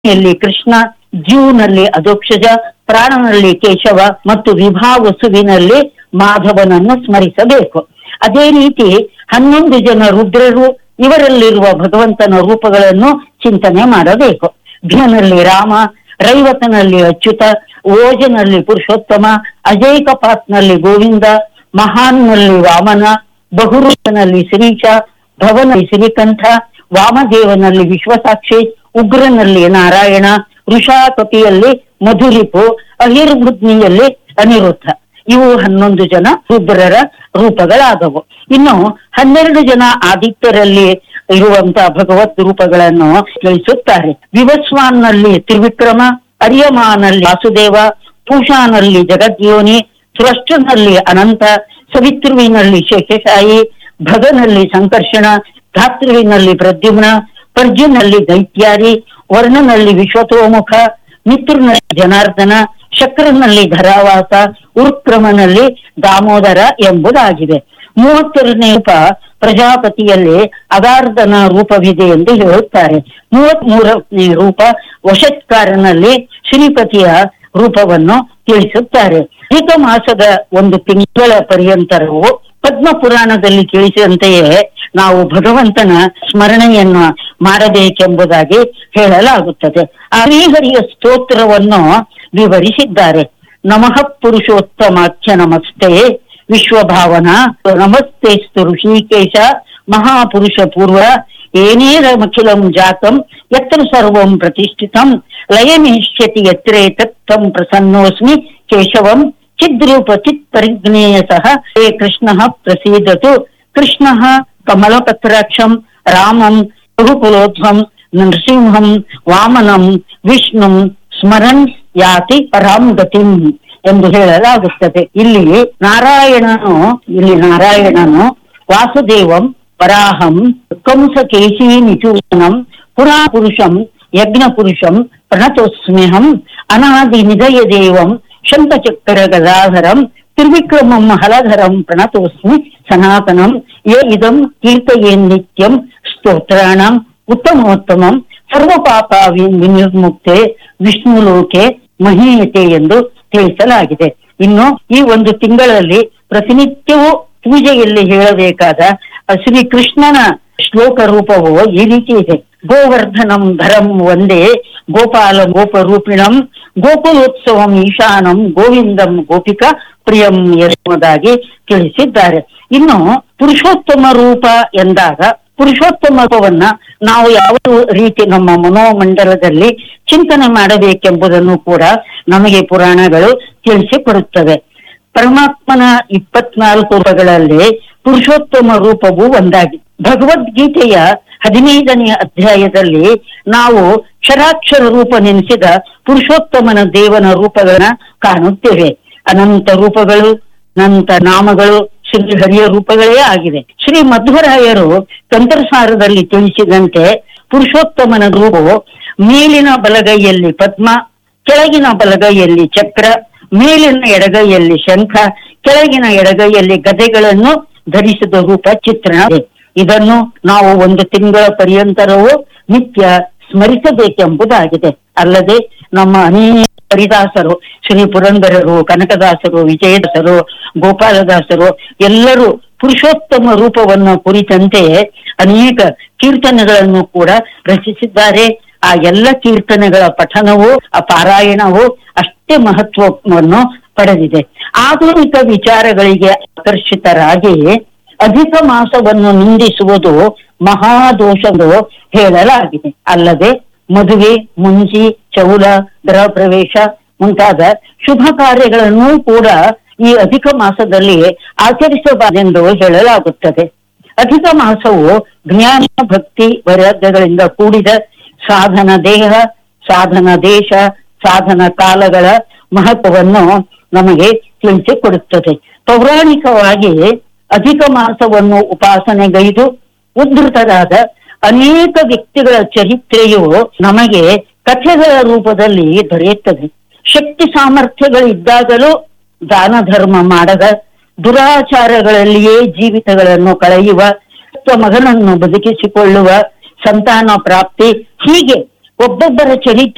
ಯಲ್ಲಿ ಕೃಷ್ಣ ಜೀವನಲ್ಲಿ ಅಧೋಕ್ಷಜ ಪ್ರಾಣನಲ್ಲಿ ಕೇಶವ ಮತ್ತು ವಿಭಾವಸುವಿನಲ್ಲಿ ಮಾಧವನನ್ನು ಸ್ಮರಿಸಬೇಕು ಅದೇ ರೀತಿ ಹನ್ನೊಂದು ಜನ ರುದ್ರರು ಇವರಲ್ಲಿರುವ ಭಗವಂತನ ರೂಪಗಳನ್ನು ಚಿಂತನೆ ಮಾಡಬೇಕು ಭೀಮನಲ್ಲಿ ರಾಮ ರೈವತನಲ್ಲಿ ಅಚ್ಯುತ ಓಜನಲ್ಲಿ ಪುರುಷೋತ್ತಮ ಅಜೈಕಪಾತ್ನಲ್ಲಿ ಗೋವಿಂದ ಮಹಾನ್ನಲ್ಲಿ ವಾಮನ ಬಹುರೂಪನಲ್ಲಿ ಶ್ರೀಶ ಭವನಲ್ಲಿ ಶ್ರೀಕಂಠ ವಾಮದೇವನಲ್ಲಿ ವಿಶ್ವಸಾಕ್ಷಿ ಉಗ್ರನಲ್ಲಿ ನಾರಾಯಣ ವೃಷಾಕಪಿಯಲ್ಲಿ ಮಧುರಿಪು ಅಹಿರ್ಬುದ್ನಿಯಲ್ಲಿ ಅನಿರುದ್ಧ ಇವು ಹನ್ನೊಂದು ಜನ ರುದ್ರರ ರೂಪಗಳಾದವು ಇನ್ನು ಹನ್ನೆರಡು ಜನ ಆದಿತ್ಯರಲ್ಲಿ ಇರುವಂತಹ ಭಗವತ್ ರೂಪಗಳನ್ನು ತಿಳಿಸುತ್ತಾರೆ ವಿವಸ್ವಾನ್ನಲ್ಲಿ ತ್ರಿವಿಕ್ರಮ ಅರ್ಯಮಾನಲ್ಲಿ ವಾಸುದೇವ ಪೂಷಾನಲ್ಲಿ ಜಗದ್ಯೋನಿ ಸೃಷ್ಟನಲ್ಲಿ ಅನಂತ ಸವಿತೃವಿನಲ್ಲಿ ಶೇಷಶಾಹಿ ಭಗನಲ್ಲಿ ಸಂಕರ್ಷಣ ಧಾತೃವಿನಲ್ಲಿ ಪ್ರದ್ಯುಮ್ನ ಪರ್ಜುನಲ್ಲಿ ದೈತ್ಯಾರಿ ವರ್ಣನಲ್ಲಿ ವಿಶ್ವತೋಮುಖ ಮಿತ್ರನಲ್ಲಿ ಜನಾರ್ದನ ಶಕ್ರನಲ್ಲಿ ಧರಾವಾಸ ಉರ್ಕ್ರಮನಲ್ಲಿ ದಾಮೋದರ ಎಂಬುದಾಗಿದೆ ಮೂವತ್ತೆರಡನೇ ರೂಪ ಪ್ರಜಾಪತಿಯಲ್ಲಿ ಅಗಾರ್ಧನ ರೂಪವಿದೆ ಎಂದು ಹೇಳುತ್ತಾರೆ ಮೂವತ್ತ್ ಮೂರನೇ ರೂಪ ವಶತ್ಕಾರನಲ್ಲಿ ಶ್ರೀಪತಿಯ ರೂಪವನ್ನು ತಿಳಿಸುತ್ತಾರೆ ಏಕ ಮಾಸದ ಒಂದು ತಿಂಗಳ ಪರ್ಯಂತರವು ಪದ್ಮ ಪುರಾಣದಲ್ಲಿ ತಿಳಿಸಿದಂತೆಯೇ ನಾವು ಭಗವಂತನ ಸ್ಮರಣೆಯನ್ನು ಮಾಡಬೇಕೆಂಬುದಾಗಿ ಹೇಳಲಾಗುತ್ತದೆ ಆ ಶ್ರೀಹರಿಯ ಸ್ತೋತ್ರವನ್ನು ವಿವರಿಸಿದ್ದಾರೆ ನಮಃ ಪುರುಷೋತ್ತಮಾಖ್ಯ ನಮಸ್ತೆ ವಿಶ್ವಭಾವನ ನಮಸ್ತೆಸ್ತು ಋಷಿಕೇಶ ಮಹಾಪುರುಷ ಪೂರ್ವ ಏನೇರಮಖಿಲಂ ಜಾತಂ ಯತ್ರ ಸರ್ವಂ ಪ್ರತಿಷ್ಠಿತಂ ಲಯಮೇಷ್ಯತಿ ಯತ್ರೇ ತತ್ತಂ ಪ್ರಸನ್ನೋಸ್ಮಿ ಕೇಶವಂ ಚಿದ್ರೂಪ ಚಿತ್ ಪರಿಜ್ಞೇಯ ಸಹ ಹೇ ಕೃಷ್ಣ ಪ್ರಸೀದತು ಕೃಷ್ಣ ಕಮಲಪತ್ರಾಕ್ಷಂ ರಾಮಂ ರಘುಕುಲೋಧ್ವಂ ನರಸಿಂಹಂ ವಾಮನಂ ವಿಷ್ಣುಂ ಸ್ಮರನ್ ಯಾತಿ ಪರಾಂ ಗತಿಂ ಎಂದು ಹೇಳಲಾಗುತ್ತದೆ ಇಲ್ಲಿ ನಾರಾಯಣನು ಇಲ್ಲಿ ನಾರಾಯಣನು ವಾಸುದೇವಂ ವರಾಹಂ ಕಂಸ ಕೇಶಿ ನಿಚೂಷಣಂ ಪುರಾ ಪುರುಷಂ ಯಜ್ಞ ಪುರುಷಂ ಪ್ರಣತೋಸ್ಮ್ಯಹಂ ಅನಾದಿ ನಿಧಯ ದೇವಂ ಶಂಖಚಕ್ರ ಗದಾಧರಂ ತ್ರಿವಿಕ್ರಮಂ ಹಲಧರಂ ಪ್ರಣತೋಸ್ಮಿ ಸನಾತನಂ ಯೇ ಇದಂ ಕೀರ್ತಯೇನ್ ನಿತ್ಯಂ ಸ್ತೋತ್ರಾಣಂ ಉತ್ತಮೋತ್ತಮಂ ಸರ್ವ ಪಾಪ ವಿನಿರ್ಮುಕ್ತೆ ವಿಷ್ಣು ಲೋಕೆ ಮಹೀಯತೆ ಎಂದು ತಿಳಿಸಲಾಗಿದೆ ಇನ್ನು ಈ ಒಂದು ತಿಂಗಳಲ್ಲಿ ಪ್ರತಿನಿತ್ಯವೂ ಪೂಜೆಯಲ್ಲಿ ಹೇಳಬೇಕಾದ ಶ್ರೀ ಕೃಷ್ಣನ ಶ್ಲೋಕ ರೂಪವು ಈ ರೀತಿ ಇದೆ ಗೋವರ್ಧನಂ ಧರಂ ಒಂದೇ ಗೋಪಾಲ ಗೋಪರೂಪಿಣಂ ಗೋಕುಲೋತ್ಸವಂ ಈಶಾನಂ ಗೋವಿಂದಂ ಗೋಪಿಕಾ ಪ್ರಿಯಂ ಎಂಬುದಾಗಿ ತಿಳಿಸಿದ್ದಾರೆ ಇನ್ನು ಪುರುಷೋತ್ತಮ ರೂಪ ಎಂದಾಗ ಪುರುಷೋತ್ತಮ ರೂಪವನ್ನ ನಾವು ಯಾವ ರೀತಿ ನಮ್ಮ ಮನೋಮಂಡಲದಲ್ಲಿ ಚಿಂತನೆ ಮಾಡಬೇಕೆಂಬುದನ್ನು ಕೂಡ ನಮಗೆ ಪುರಾಣಗಳು ತಿಳಿಸಿಕೊಡುತ್ತವೆ ಪರಮಾತ್ಮನ ಇಪ್ಪತ್ನಾಲ್ಕು ರೂಪಗಳಲ್ಲಿ ಪುರುಷೋತ್ತಮ ರೂಪವು ಒಂದಾಗಿದೆ ಭಗವದ್ಗೀತೆಯ ಹದಿನೈದನೇ ಅಧ್ಯಾಯದಲ್ಲಿ ನಾವು ಕ್ಷರಾಕ್ಷರ ರೂಪ ನೆನೆಸಿದ ಪುರುಷೋತ್ತಮನ ದೇವನ ರೂಪಗಳನ್ನ ಕಾಣುತ್ತೇವೆ ಅನಂತ ರೂಪಗಳು ಅನಂತ ನಾಮಗಳು ಶ್ರೀ ಹರಿಯ ರೂಪಗಳೇ ಆಗಿದೆ ಶ್ರೀ ಮಧ್ವರಾಯರು ತಂತ್ರಸಾರದಲ್ಲಿ ತಿಳಿಸಿದಂತೆ ಪುರುಷೋತ್ತಮನ ರೂಪವು ಮೇಲಿನ ಬಲಗೈಯಲ್ಲಿ ಪದ್ಮ ಕೆಳಗಿನ ಬಲಗೈಯಲ್ಲಿ ಚಕ್ರ ಮೇಲಿನ ಎಡಗೈಯಲ್ಲಿ ಶಂಖ ಕೆಳಗಿನ ಎಡಗೈಯಲ್ಲಿ ಗದೆಗಳನ್ನು ಧರಿಸಿದ ರೂಪ ಚಿತ್ರಣ ಇದನ್ನು ನಾವು ಒಂದು ತಿಂಗಳ ಪರ್ಯಂತರವೂ ನಿತ್ಯ ಸ್ಮರಿಸಬೇಕೆಂಬುದಾಗಿದೆ ಅಲ್ಲದೆ ನಮ್ಮ ಅನೇಕ ಹರಿದಾಸರು ಶ್ರೀ ಪುರಂದರರು ಕನಕದಾಸರು ವಿಜಯದಾಸರು ಗೋಪಾಲದಾಸರು ಎಲ್ಲರೂ ಪುರುಷೋತ್ತಮ ರೂಪವನ್ನು ಕುರಿತಂತೆ ಅನೇಕ ಕೀರ್ತನೆಗಳನ್ನು ಕೂಡ ರಚಿಸಿದ್ದಾರೆ ಆ ಎಲ್ಲ ಕೀರ್ತನೆಗಳ ಪಠನವು ಆ ಪಾರಾಯಣವು ಅಷ್ಟೇ ಮಹತ್ವವನ್ನು ಪಡೆದಿದೆ ಆಧುನಿಕ ವಿಚಾರಗಳಿಗೆ ಆಕರ್ಷಿತರಾಗಿ ಅಧಿಕ ಮಾಸವನ್ನು ನಿಂದಿಸುವುದು ಮಹಾದೋಷಎಂದು ಹೇಳಲಾಗಿದೆ ಅಲ್ಲದೆ ಮದುವೆ ಮುಂಜಿ ಚೌಲ ಗೃಹ ಪ್ರವೇಶ ಮುಂತಾದ ಶುಭ ಕಾರ್ಯಗಳನ್ನು ಕೂಡ ಈ ಅಧಿಕ ಮಾಸದಲ್ಲಿ ಆಚರಿಸಬಾರೆಂದು ಹೇಳಲಾಗುತ್ತದೆ ಅಧಿಕ ಮಾಸವು ಜ್ಞಾನ ಭಕ್ತಿ ವೈರಾಗ್ಯಗಳಿಂದ ಕೂಡಿದ ಸಾಧನ ದೇಹ ಸಾಧನ ದೇಶ ಸಾಧನ ಕಾಲಗಳ ಮಹತ್ವವನ್ನು ನಮಗೆ ತಿಳಿಸಿಕೊಡುತ್ತದೆ ಪೌರಾಣಿಕವಾಗಿ ಅಧಿಕ ಮಾಸವನ್ನು ಉಪಾಸನೆಗೈದು ಉದ್ಧತರಾದ ಅನೇಕ ವ್ಯಕ್ತಿಗಳ ಚರಿತ್ರೆಯು ನಮಗೆ ಕಥೆಗಳ ರೂಪದಲ್ಲಿ ದೊರೆಯುತ್ತದೆ ಶಕ್ತಿ ಸಾಮರ್ಥ್ಯಗಳಿದ್ದಾಗಲೂ ದಾನ ಧರ್ಮ ಮಾಡದ ದುರಾಚಾರಗಳಲ್ಲಿಯೇ ಜೀವಿತಗಳನ್ನು ಕಳೆಯುವ ಮಗನನ್ನು ಬದುಕಿಸಿಕೊಳ್ಳುವ ಸಂತಾನ ಪ್ರಾಪ್ತಿ ಹೀಗೆ ಒಬ್ಬೊಬ್ಬರ ಚರಿತ್ರೆ